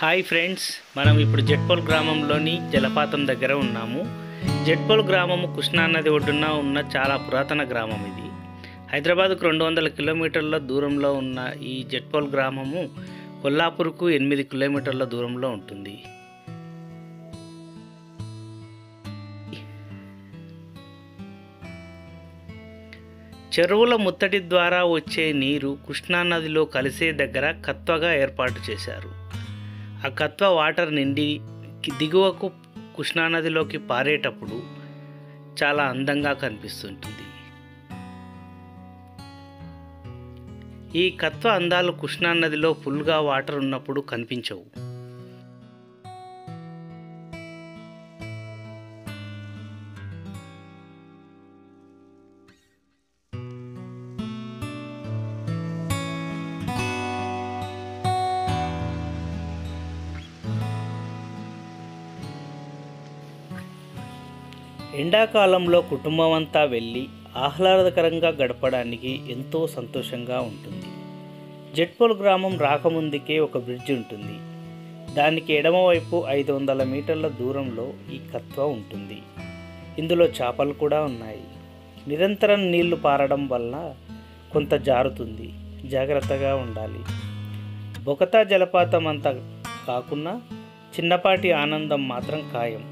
hi friends మనం ఇప్పుడు జట్పోల్ గ్రామంలోని జలపాతం దగ్గర ఉన్నాము జట్పోల్ గ్రామము కృష్ణా నది ఒడ్డున ఉన్న చాలా పురాతన గ్రామం ఇది హైదరాబాద్కు రెండు వందల కిలోమీటర్ల దూరంలో ఉన్న ఈ జట్పోల్ గ్రామము కొల్లాపూర్కు ఎనిమిది కిలోమీటర్ల దూరంలో ఉంటుంది చెరువుల ముత్తడి ద్వారా వచ్చే నీరు కృష్ణానదిలో కలిసే దగ్గర కత్వగా ఏర్పాటు చేశారు ఆ కత్వ వాటర్ నిండి కి- దిగువకు కృష్ణానదిలోకి పారేటప్పుడు చాలా అందంగా కనిపిస్తుంటుంది ఈ కత్వ అందాలు కృష్ణానదిలో ఫుల్గా వాటర్ ఉన్నప్పుడు కనిపించవు ఎండాకాలంలో కుటుంబం అంతా వెళ్ళి ఆహ్లాదకరంగా గడపడానికి ఎంతో సంతోషంగా ఉంటుంది జట్పోల్ గ్రామం రాకముందుకే ఒక బ్రిడ్జ్ ఉంటుంది దానికి ఎడమవైపు ఐదు వందల మీటర్ల దూరంలో ఈ కత్వ ఉంటుంది ఇందులో చేపలు కూడా ఉన్నాయి నిరంతరం నీళ్లు పారడం వల్ల కొంత జారుతుంది జాగ్రత్తగా ఉండాలి బొకతా జలపాతం అంత కాకున్నా చిన్నపాటి ఆనందం మాత్రం ఖాయం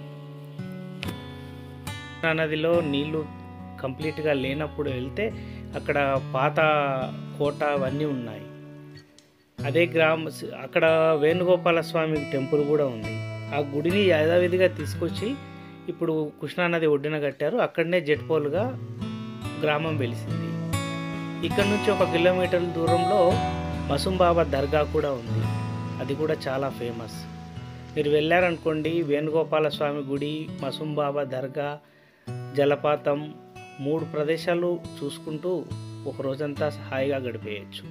కృష్ణా నదిలో నీళ్లు కంప్లీట్గా లేనప్పుడు వెళ్తే అక్కడ పాత కోట అవన్నీ ఉన్నాయి అదే గ్రామ అక్కడ వేణుగోపాల స్వామి టెంపుల్ కూడా ఉంది ఆ గుడిని యథావిధిగా తీసుకొచ్చి ఇప్పుడు కృష్ణానది ఒడ్డున కట్టారు అక్కడనే జట్పోలుగా గ్రామం వెలిసింది ఇక్కడ నుంచి ఒక కిలోమీటర్ల దూరంలో మసుంబాబా దర్గా కూడా ఉంది అది కూడా చాలా ఫేమస్ మీరు వెళ్ళారనుకోండి వేణుగోపాల స్వామి గుడి మసుంబాబా దర్గా జలపాతం మూడు ప్రదేశాలు చూసుకుంటూ ఒక రోజంతా హాయిగా గడిపేయచ్చు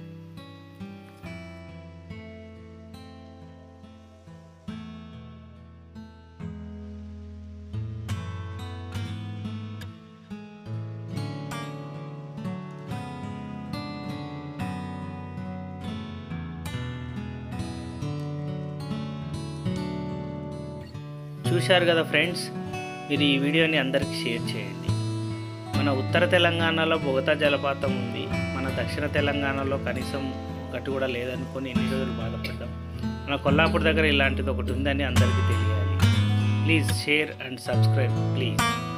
చూశారు కదా ఫ్రెండ్స్ మీరు ఈ వీడియోని అందరికీ షేర్ చేయండి మన ఉత్తర తెలంగాణలో బొగతా జలపాతం ఉంది మన దక్షిణ తెలంగాణలో కనీసం ఒకటి కూడా లేదనుకొని ఎన్ని రోజులు బాధపడ్డాం మన కొల్లాపూర్ దగ్గర ఇలాంటిది ఒకటి ఉందని అందరికీ తెలియాలి please share and subscribe please